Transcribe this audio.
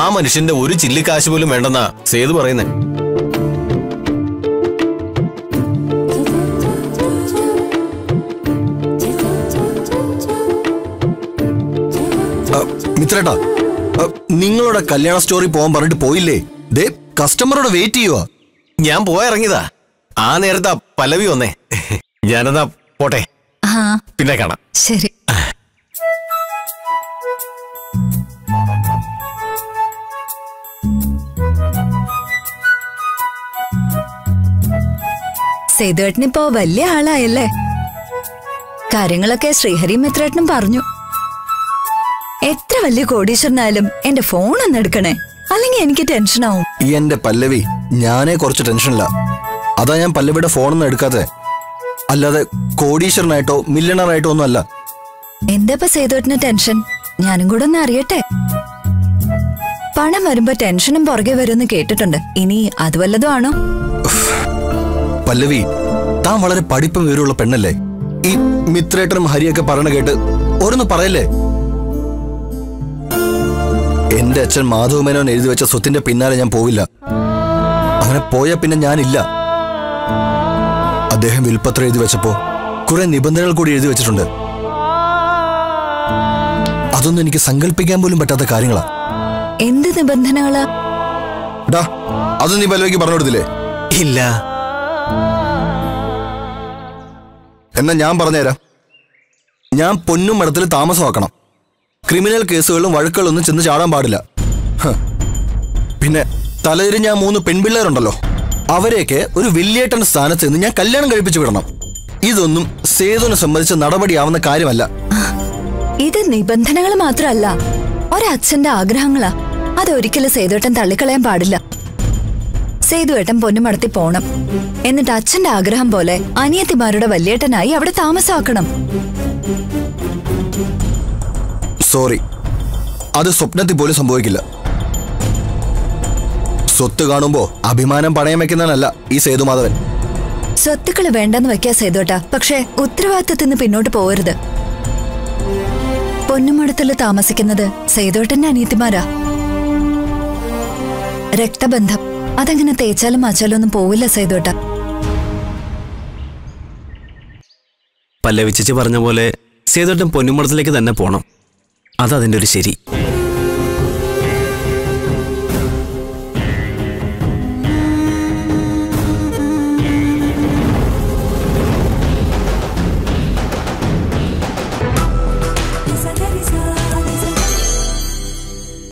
മനുഷ്യന്റെ ഒരു ചില്ലിക്കാശ് പോലും വേണ്ടെന്നാ സേതു പറയുന്നേ ആ, മിത്രേട്ടാ ആ, നിങ്ങളുടെ കല്യാണ സ്റ്റോറി പോകാൻ പറഞ്ഞിട്ട് പോയില്ലേ ദേ കസ്റ്റമറോട് വെയിറ്റ് ചെയ്യുവാ ഞാൻ പോയിറങ്ങിയതാ ആ നേരത്താ പല്ലവി വന്നേ ഞാനെന്നാ പോട്ടെ ആ പിന്നെ കാണാം ശരി സേതുവേട്ടനിപ്പോ വലിയ ആളായല്ലേ കാര്യങ്ങളൊക്കെ ശ്രീഹരി മിത്രേട്ടനും പറഞ്ഞു എത്ര വലിയ കോടീശ്വരനായാലും എന്റെ ഫോൺ ഒന്ന് എടുക്കണേ അല്ലെങ്കിൽ എനിക്ക് ടെൻഷനാവും ഈ എന്റെ പല്ലവി ഞാനേ കുറച്ച് ടെൻഷനില്ല അതാ ഞാൻ പല്ലവിയുടെ ഫോണൊന്നും എടുക്കാതെ അല്ലാതെ കോടീശ്വരനായിട്ടോ മില്യണറായിട്ടോ ഒന്നും അല്ല എന്താ സേതുവേട്ടന് ടെൻഷൻ ഞാനും കൂടെ ഒന്ന് അറിയട്ടെ പണം വരുമ്പോ ടെൻഷനും പുറകെ വരുമെന്ന് കേട്ടിട്ടുണ്ട് ഇനി അത് വല്ലതും ആണോ പല്ലവി താൻ വളരെ പഠിപ്പും വിവരമുള്ള പെണ്ണല്ലേ ഈ മിത്രേട്ടനും ഹരിയൊക്കെ പറയണ കേട്ട് ഓരോന്ന് പറയല്ലേ എന്റെ അച്ഛൻ മാധവമേനോൻ എഴുതി വെച്ച സ്വത്തിന്റെ പിന്നാലെ ഞാൻ പോവില്ല അങ്ങനെ പോയ പിന്നെ ഞാനില്ല അദ്ദേഹം വിൽപ്പത്രം എഴുതി വെച്ചപ്പോ കുറെ നിബന്ധനകൾ കൂടി എഴുതി വെച്ചിട്ടുണ്ട് അതൊന്നും എനിക്ക് സങ്കല്പിക്കാൻ പോലും പറ്റാത്ത കാര്യങ്ങളാ എന്ത് നിബന്ധനകളാ ഡാ അത് നീ പല്ലവിക്ക് പറഞ്ഞു കൊടുത്തില്ലേ ഇല്ല എന്നാ ഞാൻ പറഞ്ഞുതരാം ഞാൻ പൊന്നും മഠത്തിൽ താമസമാക്കണം ക്രിമിനൽ കേസുകളിലും വഴക്കുകളൊന്നും ചെന്ന് ചാടാൻ പാടില്ല ഹ്. പിന്നെ തലതിരിഞ്ഞ ആ മൂന്ന് പെൺപിള്ളേരുണ്ടല്ലോ അവരെയൊക്കെ ഒരു വലിയേട്ടൻ സ്ഥാനത്ത് നിന്ന് ഞാൻ കല്യാണം കഴിപ്പിച്ചു വിടണം ഇതൊന്നും സേതുവിനെ സംബന്ധിച്ച് നടപടിയാവുന്ന കാര്യമല്ല ഇത് നിബന്ധനകൾ മാത്രമല്ല ഒരച്ഛന്റെ ആഗ്രഹങ്ങളാ അതൊരിക്കലും സേതുവേട്ടൻ തള്ളിക്കളയാൻ പാടില്ല സേതുവേട്ടൻ പൊന്നുമടത്തി പോണം എന്നിട്ട് അച്ഛന്റെ ആഗ്രഹം പോലെ അനിയത്തിമാരുടെ വല്യേട്ടനായി അവിടെ താമസമാക്കണം സോറി അത് സ്വപ്നത്തിൽ പോലും സംഭവിക്കില്ല സ്വത്ത് കാണുമ്പോ അഭിമാനം പണയം വെക്കുന്നവനല്ല ഈ സേതുമാധവൻ സ്വത്തുക്കള് വേണ്ടെന്ന് വെക്കാ സേതുവേട്ടാ പക്ഷെ ഉത്തരവാദിത്തത്തിന് പിന്നോട്ട് പോകരുത് പൊന്നുമടത്തിൽ താമസിക്കുന്നത് സേതുവേട്ടന്റെ അനിയത്തിമാരാ രക്തബന്ധം അതങ്ങനെ തേച്ചാലും മാച്ചാലും ഒന്നും പോവില്ല സേതുവേട്ട പല്ലവിച്ചിച്ച് പറഞ്ഞ പോലെ സേതുട്ടൻ പൊന്നുമടത്തിലേക്ക് തന്നെ പോണം അതതിൻ്റെ ഒരു ശരി